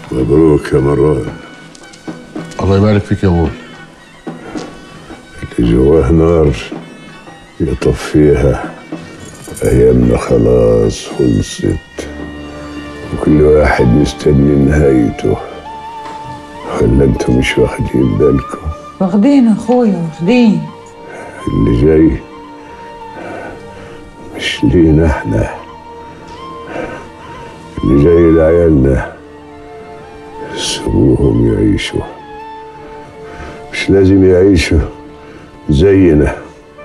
مبروك يا مروان الله يبارك فيك يا ابوي اللي جواه نار يطفيها أيامنا خلاص خلصت وكل واحد مستني نهايته ولا انتوا مش واخدين بالكم واخدين اخويا واخدين اللي جاي مش لينا احنا اللي جاي لعيالنا سيبوهم يعيشوا مش لازم يعيشوا زينا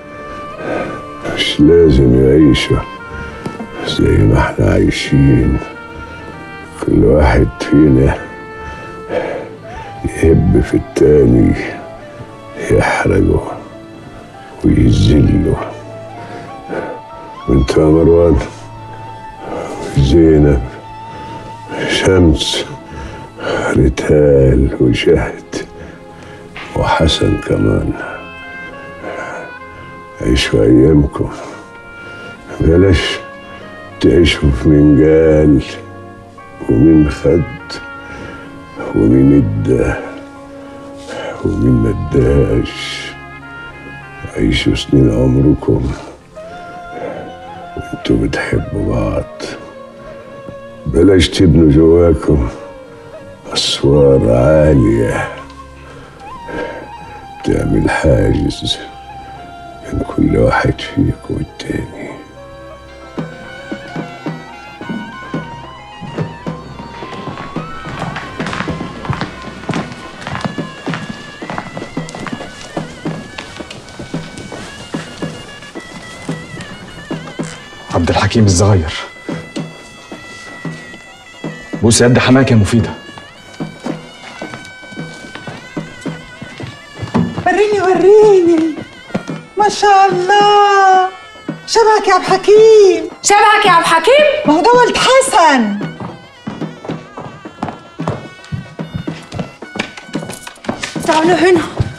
مش لازم يعيشوا زي ما احنا عايشين كل واحد فينا يهب في التاني يحرجه ويذله وانت يا مروان زينب شمس ريتال وشهد وحسن كمان عيشوا ايامكم بلاش تعيشوا في منجال ومين خد ومين ادى ومين ما اداش عيشوا سنين عمركم وانتوا بتحبوا بعض بلاش تبنوا جواكم أسوار عالية تعمل حاجز بين كل واحد فيكم والتاني عبد الحكيم الصغير بوس يد حماك يا مفيدة وريني وريني ما شاء الله شبهك يا عبد الحكيم شبهك يا عبد الحكيم ما هو ده ولد حسن تعالوا هنا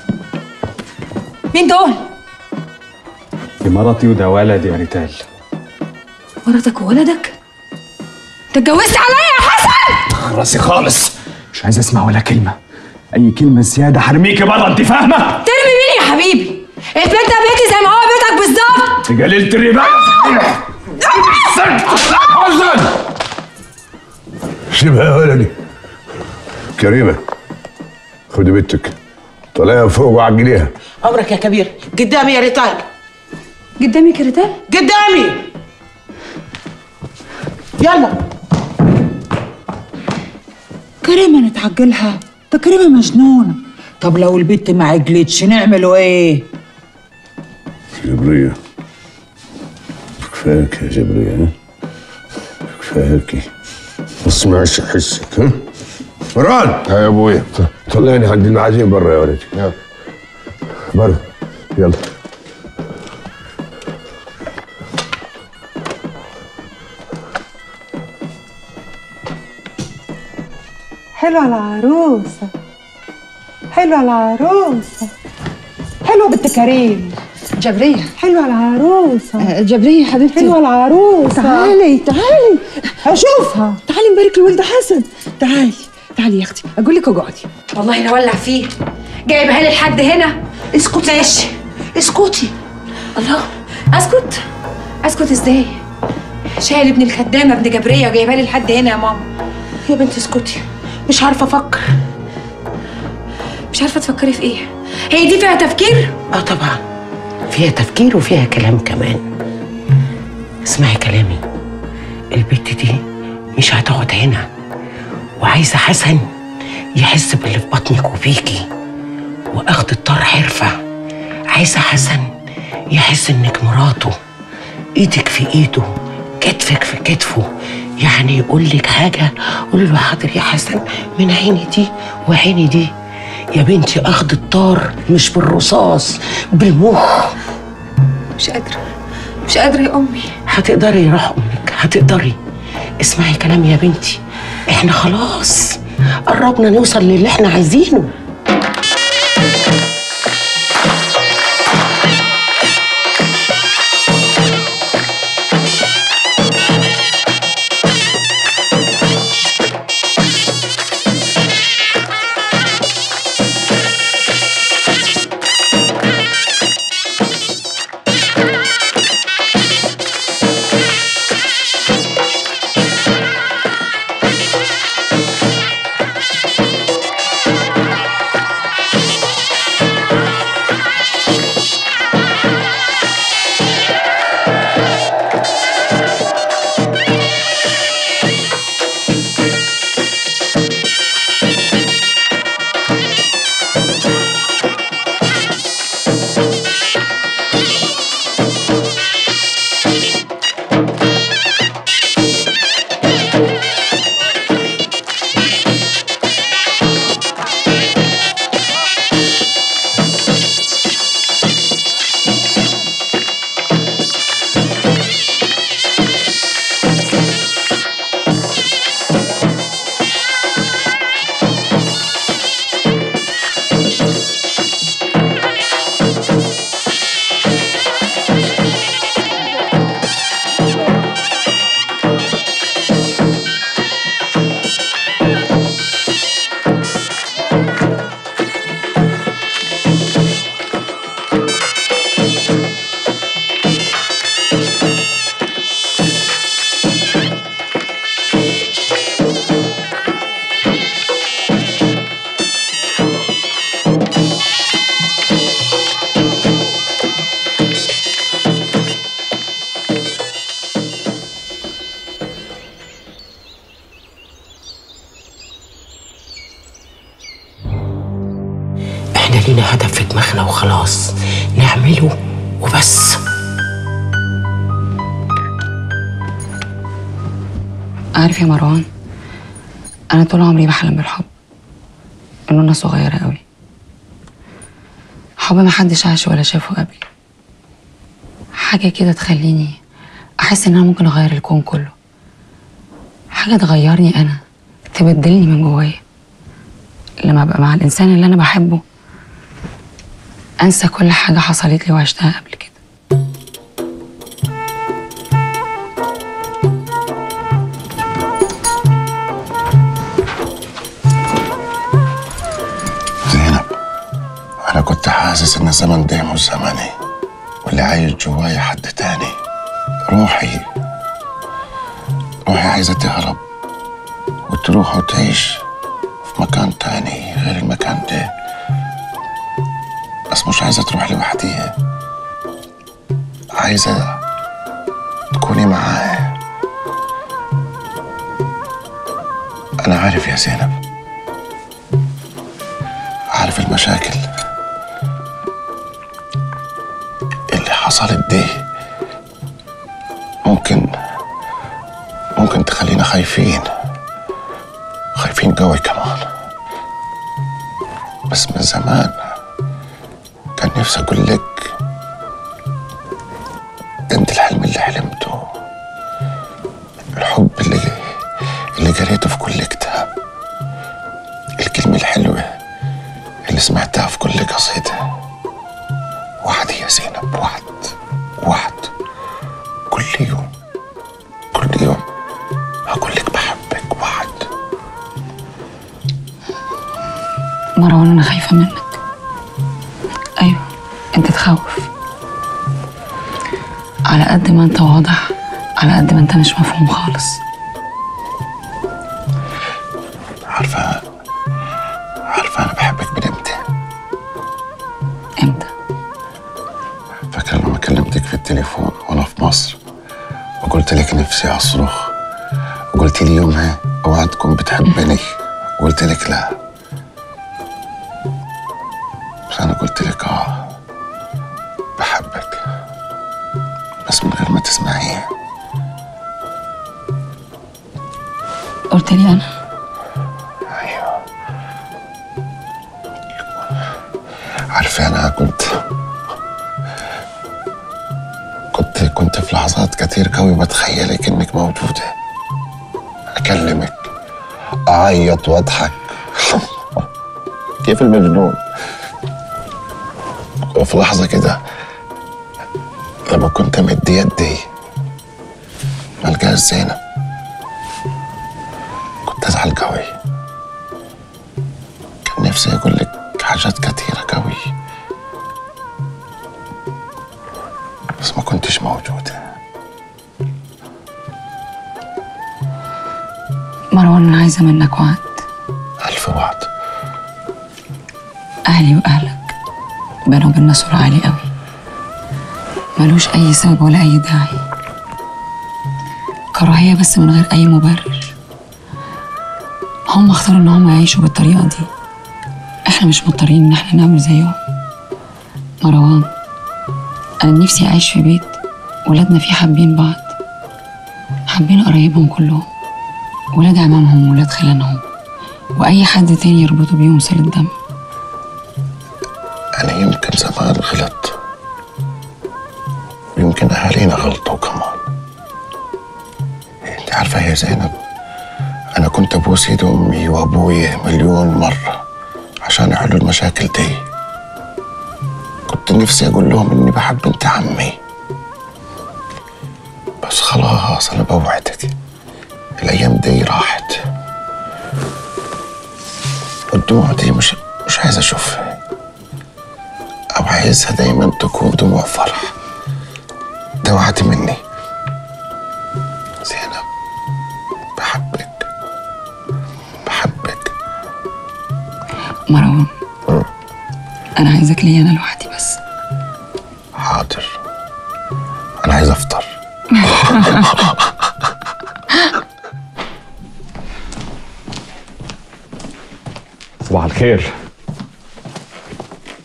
مين دول؟ دي مرتي وده ولدي يا ريتال مراتك وولدك؟ انت اتجوزت عليا يا حسن؟ راسي خالص مش عايز اسمع ولا كلمة أي كلمة زيادة هرميكي بره أنت فاهمة؟ ترمي مين يا حبيبي؟ البيت ده بيتي زي ما هو بيتك بالظبط أنت جللت الربا حسن سيبها يا ولدي كريمة خدي بنتك طلعيها فوق وعجليها عمرك يا كبير قدامي يا ريتال قدامي كريتال؟ قدامي يلا كريمة نتعجلها ده كريمة مجنونة طب لو البت ما عجلتش نعملوا ايه؟ جبرية كفاك يا جبرية ها كفاكي ما تسمعش حسك ها مران ها يا ابويا طلعني عند المعازيم برا يا ولدي يلا. برا يلا حلوة العروسة حلوة العروسة حلوة بنت كريم جبرية حلوة العروسة جبرية حبيبتي حلوة العروسة تعالي تعالي هشوفها تعالي نبارك لولد حسن تعالي تعالي يا اختي اقول لك اقعدي والله لا ولع فيه جايبها لي لحد هنا اسكت ماشي اسكتي الله اسكت اسكت ازاي شايل ابن الخدامه ابن جبريه وجايبها لي لحد هنا يا ماما يا بنتي اسكتي مش عارفه افكر مش عارفه تفكري في ايه هي دي فيها تفكير اه طبعا فيها تفكير وفيها كلام كمان اسمعي كلامي البت دي مش هتقعد هنا وعايزه حسن يحس باللي في بطنك وبيكي واخد الطار حرفه عايزه حسن يحس انك مراته ايدك في ايده كتفك في كتفه يعني يقول لك حاجه قولي له حاضر يا حسن من عيني دي وعيني دي يا بنتي اخد الطار مش بالرصاص بالمخ مش قادره مش قادره يا امي هتقدري يا روح امك هتقدري اسمعي كلامي يا بنتي احنا خلاص قربنا نوصل للي احنا عايزينه لينا هدف في دماغنا وخلاص نعمله وبس عارف يا مروان انا طول عمري بحلم بالحب من وانا صغيره قوي حب ما حدش عاش ولا شافه قبلي حاجه كده تخليني احس ان انا ممكن اغير الكون كله حاجه تغيرني انا تبدلني من جوايا لما ابقى مع الانسان اللي انا بحبه انسى كل حاجه حصلت لي وعشتها قبل كده زينب أنا كنت حاسس إن الزمن ده مش زمني واللي عايش جوايا حد تاني روحي روحي عايزة تهرب وتروح وتعيش في مكان تاني غير المكان ده بس مش عايزة تروح لوحديها عايزة تكوني معايا أنا عارف يا زينب عارف المشاكل اللي حصلت دي ممكن ممكن تخلينا خايفين خايفين قوي كمان بس من زمان كان نفسي اقول لك ده انت الحلم اللي حلمته الحب اللي اللي قريته في كل كتاب الكلمة الحلوة اللي سمعتها في كل قصيدة وعد يا زينب وعد وعد كل يوم كل يوم هقول لك بحبك وعد مروان انا خايفه منك ايوه انت تخوف على قد ما انت واضح على قد ما انت مش مفهوم خالص عارفة عارفة أنا بحبك من إمتى امتى فاكرة لما كلمتك في التليفون وأنا في مصر وقلت لك نفسي أصرخ وقلت لي يومها اوعى تكون بتحبني وقلت لك لا بس أنا قلت لك آه بحبك بس من غير ما تسمعيه قلت لي انا أيوه عارفة أنا كنت كنت كنت في لحظات كتير قوي بتخيلك إنك موجودة أكلمك أعيط وأضحك كيف المجنون وفي لحظة كده لما كنت مد يدي ملقاش زينب كنت أزعل قوي كان نفسي أقول لك حاجات كتيرة قوي بس ما كنتش موجودة مروان انا عايزه منك وعد ألف وعد اهلي واهلك بينهم وبيننا سور عالي قوي ملوش اي سبب ولا اي داعي كراهيه بس من غير اي مبرر هم اختاروا ان هم يعيشوا بالطريقه دي احنا مش مضطرين ان احنا نعمل زيهم مروان انا نفسي اعيش في بيت ولادنا فيه حابين بعض حابين قرايبهم كلهم ولاد عمامهم ولاد خلانهم واي حد تاني يربطوا بيهم صله دم أنا يمكن زمان غلط ويمكن أهالينا غلطوا كمان أنت عارفة يا زينب أنا كنت أبوس إيد أمي وأبوي مليون مرة عشان يحلوا المشاكل دي كنت نفسي أقول لهم إني بحب بنت عمي بس خلاص أنا بوعدك الأيام دي راحت والدموع دي مش مش عايز أشوفها أو عايزها دايما تكون دموع فرح ده وعد مني زينب بحبك بحبك مروان انا عايزك ليا انا لوحدي بس حاضر أنا عايز أفطر صباح الخير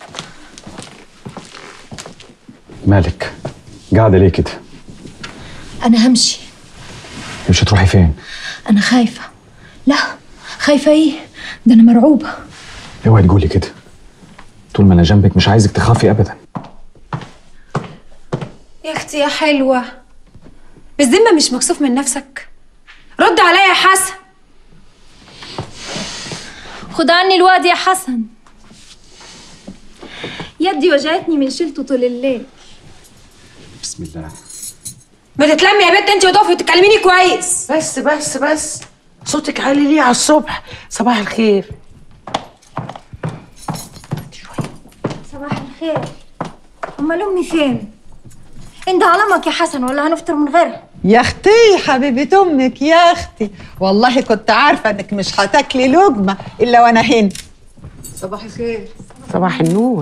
مالك قاعده ليه كده أنا همشي مش تروحي فين أنا خايفة لا خايفة إيه ده أنا مرعوبة اوعي تقولي كده طول ما انا جنبك مش عايزك تخافي ابدا يا اختي يا حلوة بالذمة مش مكسوف من نفسك رد عليا يا حسن خد عني الواد يا حسن يدي وجعتني من شيلته طول الليل بسم الله ما تتلمي يا بنت انت وتقفي وتكلميني كويس بس بس بس صوتك عالي ليه على الصبح صباح الخير صباح الخير أمال أمي فين؟ انت علمك يا حسن ولا هنفطر من غيرها؟ يا اختي حبيبة امك يا اختي والله كنت عارفة انك مش هتاكلي لقمة الا وانا هنا صباح الخير صباح النور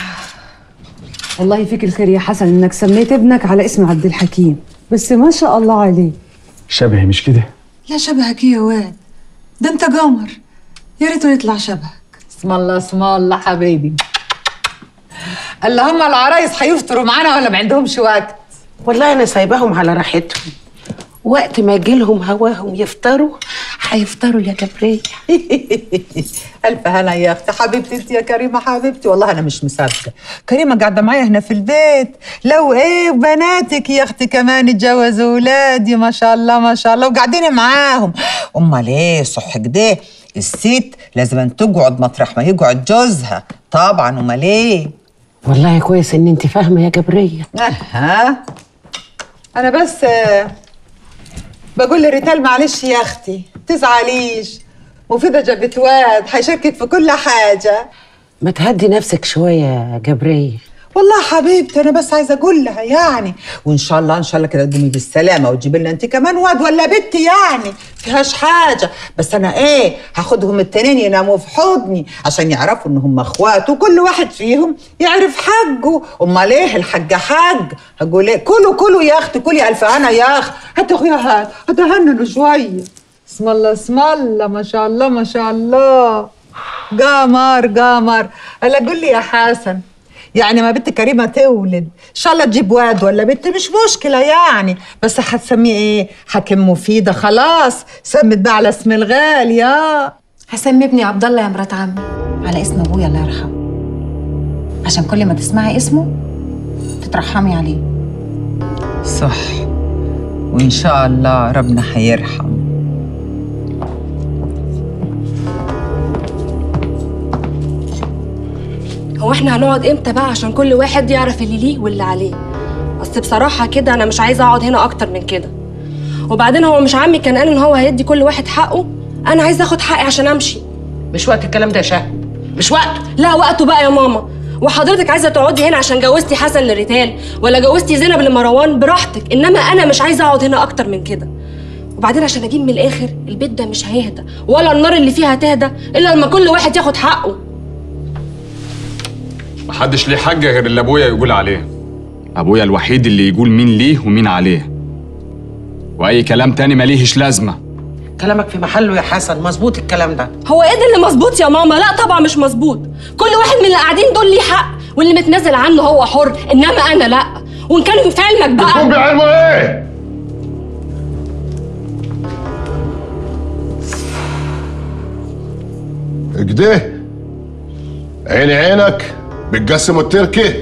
والله فيك الخير يا حسن انك سميت ابنك على اسم عبد الحكيم بس ما شاء الله عليه شبهي مش كده لا شبهك يا واد ده انت قمر يا ريته يطلع شبهك اسم الله اسم الله حبيبي اللهم العرايس هيفطروا معانا ولا ما عندهمش وقت والله انا سايباهم على راحتهم وقت ما يجيلهم هواهم يفطروا هيفطروا يا جبرية ألف هنا يا أختي حبيبتي أنت يا كريمة حبيبتي والله أنا مش مصدقة كريمة قاعدة معايا هنا في البيت لو إيه بناتك يا أختي كمان اتجوزوا ولادي ما شاء الله ما شاء الله وقاعدين معاهم أمال إيه صح كده الست لازم أن تقعد مطرح ما يقعد جوزها طبعا أمال إيه والله كويس ان انت فاهمة يا جبرية ها أنا بس آه، بقول لريتال معلش يا أختي تزعليش مفيدة جابت واد هيشاركك في كل حاجة ما تهدي نفسك شوية يا جبرية والله حبيبتي انا بس عايزه اقول لها يعني وان شاء الله ان شاء الله كده تقومي بالسلامه وتجيبي لنا انت كمان واد ولا بنت يعني فيهاش حاجه بس انا ايه هاخدهم التنين يناموا في حضني عشان يعرفوا ان هم اخوات وكل واحد فيهم يعرف حقه امال ايه الحاجه حاج هقول ايه كلوا كلوا يا اختي كلي الف هنا يا اخ هات اخويا هات هتهننوا شويه اسم الله اسم الله ما شاء الله ما شاء الله قمر قمر هلا قول لي يا حسن يعني ما بنت كريمه تولد ان شاء الله تجيب واد ولا بنت مش مشكله يعني بس هتسميه ايه حكيم مفيده خلاص سمت بقى على اسم الغالي يا هسمي ابني عبد الله يا مرات عمي على اسم ابويا الله يرحمه عشان كل ما تسمعي اسمه تترحمي عليه صح وان شاء الله ربنا هيرحم هو احنا هنقعد امتى بقى عشان كل واحد يعرف اللي ليه واللي عليه اصل بصراحه كده انا مش عايزه اقعد هنا اكتر من كده وبعدين هو مش عمي كان قال ان هو هيدي كل واحد حقه انا عايزه اخد حقي عشان امشي مش وقت الكلام ده يا شهد مش وقته لا وقته بقى يا ماما وحضرتك عايزه تقعدي هنا عشان جوزتي حسن لريتال ولا جوزتي زينب لمروان براحتك انما انا مش عايزه اقعد هنا اكتر من كده وبعدين عشان اجيب من الاخر البيت ده مش هيهدى ولا النار اللي فيها هتهدى الا لما كل واحد ياخد حقه محدش ليه حاجة غير اللي أبويا يقول عليه أبويا الوحيد اللي يقول مين ليه ومين عليه وأي كلام تاني مليهش لازمة كلامك في محله يا حسن مظبوط الكلام ده هو ايه ده اللي مظبوط يا ماما لا طبعا مش مظبوط كل واحد من اللي قاعدين دول ليه حق واللي متنازل عنه هو حر انما انا لا وان كان في علمك بتكون بقى بعلمه ايه؟ كده عيني عينك بتقسم التركي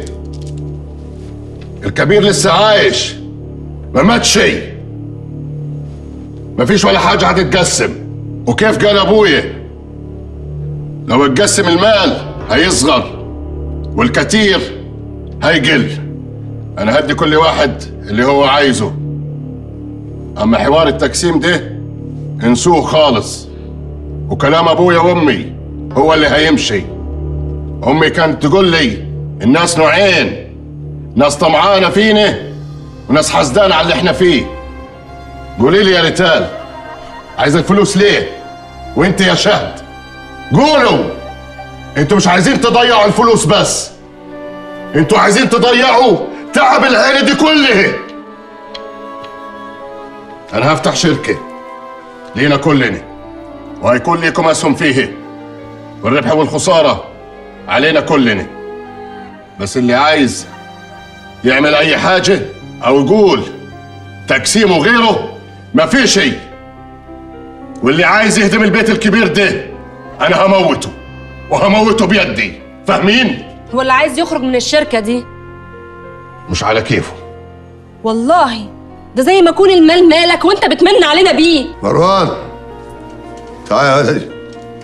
الكبير لسه عايش ما ماتش شيء مفيش ولا حاجة هتتقسم وكيف قال ابويا لو اتقسم المال هيصغر والكتير هيقل انا هدي كل واحد اللي هو عايزه اما حوار التقسيم ده انسوه خالص وكلام ابويا وامي هو اللي هيمشي امي كانت تقول لي الناس نوعين ناس طمعانه فينا وناس حسدانه على اللي احنا فيه قولي لي يا ريتال عايز الفلوس ليه وانت يا شهد قولوا انتوا مش عايزين تضيعوا الفلوس بس انتوا عايزين تضيعوا تعب العيله دي كلها انا هفتح شركه لينا كلنا وهيكون ليكم اسهم فيه والربح والخساره علينا كلنا بس اللي عايز يعمل اي حاجه او يقول تقسيم وغيره ما في شيء واللي عايز يهدم البيت الكبير ده انا هموته وهموته بيدي فاهمين هو اللي عايز يخرج من الشركه دي مش على كيفه والله ده زي ما يكون المال مالك وانت بتمن علينا بيه مروان تعال يا ولدي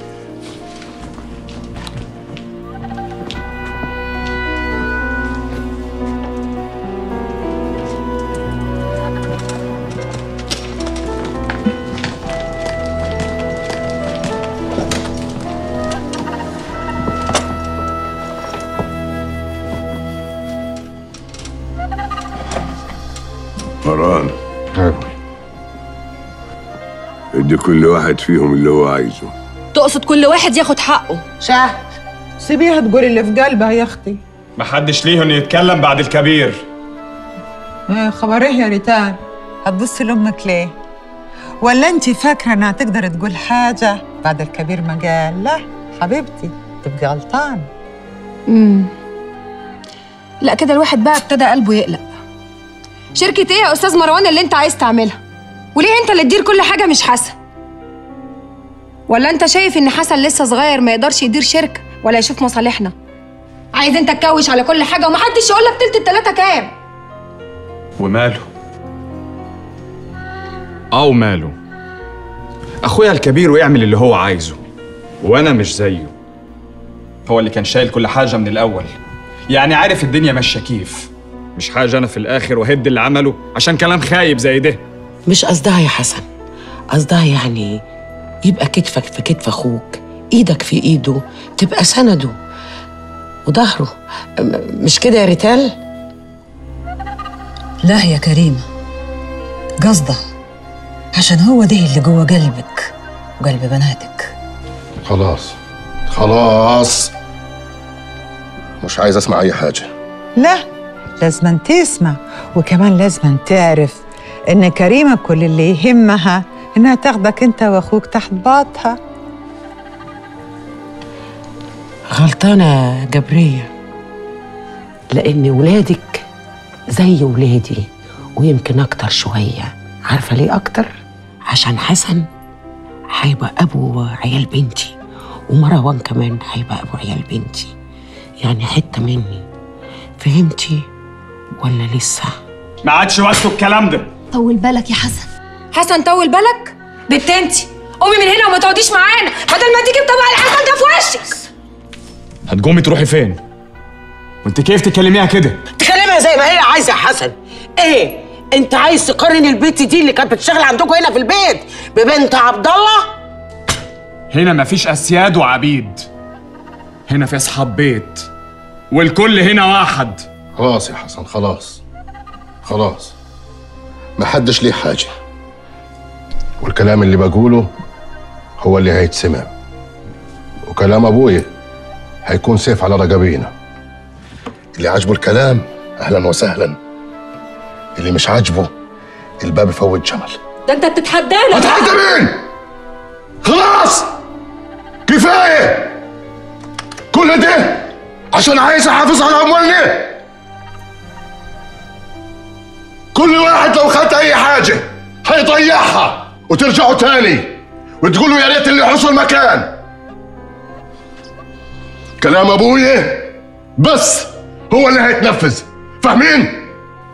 مروان ادي كل واحد فيهم اللي هو عايزه تقصد كل واحد ياخد حقه شهد سيبيها تقول اللي في قلبها يا اختي محدش ليه انه يتكلم بعد الكبير ايه خبر ايه يا ريتان هتبصي لامك ليه ولا انت فاكره انها تقدر تقول حاجه بعد الكبير ما قال لا حبيبتي تبقي غلطان امم لا كده الواحد بقى ابتدى قلبه يقلق شركة ايه يا استاذ مروان اللي انت عايز تعملها وليه انت اللي تدير كل حاجة مش حسن ولا انت شايف ان حسن لسه صغير ما يقدرش يدير شركة ولا يشوف مصالحنا عايز انت تكوش على كل حاجة ومحدش يقول لك تلت التلاتة كام وماله او ماله اخويا الكبير ويعمل اللي هو عايزه وانا مش زيه هو اللي كان شايل كل حاجه من الاول يعني عارف الدنيا ماشيه كيف مش حاجه انا في الاخر وهد اللي عمله عشان كلام خايب زي ده مش قصدها يا حسن قصدها يعني يبقى كتفك في كتف اخوك ايدك في ايده تبقى سنده وظهره م- مش كده يا ريتال لا يا كريمة قصده عشان هو ده اللي جوه قلبك وقلب بناتك خلاص خلاص مش عايز اسمع اي حاجه لا لازم تسمع وكمان لازم تعرف ان كريمه كل اللي يهمها انها تاخدك انت واخوك تحت باطها غلطانة جبرية لأن ولادك زي ولادي ويمكن أكتر شوية عارفة ليه أكتر؟ عشان حسن هيبقى أبو عيال بنتي ومروان كمان هيبقى أبو عيال بنتي يعني حتة مني فهمتي ولا لسه؟ ما عادش وقته الكلام ده طول بالك يا حسن حسن طول بالك بنت انتي قومي من هنا وما تقعديش معانا بدل ما تيجي بطبق الحسن ده في وشك هتقومي تروحي فين وانت كيف تكلميها كده تكلمها زي ما هي عايزة يا حسن إيه؟ أنت عايز تقارن البنت دي اللي كانت بتشتغل عندكم هنا في البيت ببنت عبد الله؟ هنا مفيش اسياد وعبيد هنا في اصحاب بيت والكل هنا واحد خلاص يا حسن خلاص خلاص ما حدش ليه حاجة والكلام اللي بقوله هو اللي هيتسمع وكلام أبويا هيكون سيف على رقبينا اللي عاجبه الكلام أهلا وسهلا اللي مش عاجبه الباب يفوت جمل ده انت بتتحدانا اتحدى مين؟ خلاص كفاية كل ده عشان عايز احافظ على اموالنا كل واحد لو خد اي حاجة هيضيعها وترجعوا تاني وتقولوا يا ريت اللي حصل مكان كلام ابويا بس هو اللي هيتنفذ فاهمين؟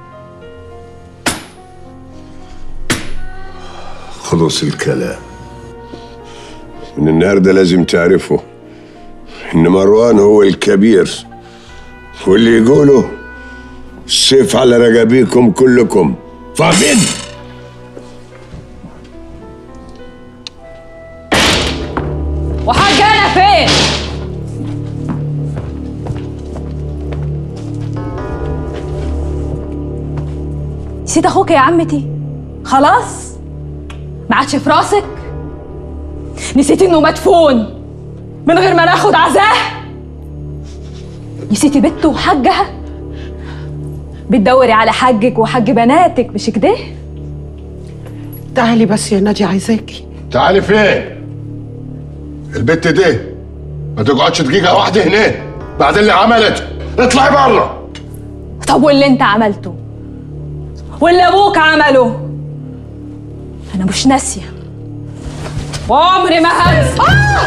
خلص الكلام من النهارده لازم تعرفوا ان مروان هو الكبير واللي يقوله السيف على رقابيكم كلكم فاهمين وحاج انا فين نسيت اخوك يا عمتي خلاص ما عادش في راسك نسيت انه مدفون من غير ما ناخد عزاه نسيتي بنته وحجها بتدوري على حجك وحج بناتك مش كده تعالي بس يا نادي عايزاكي تعالي فين؟ البت دي ما تقعدش دقيقة واحدة هنا بعد اللي عملته اطلعي بره طب واللي انت عملته واللي ابوك عمله انا مش ناسيه وعمري ما هنسى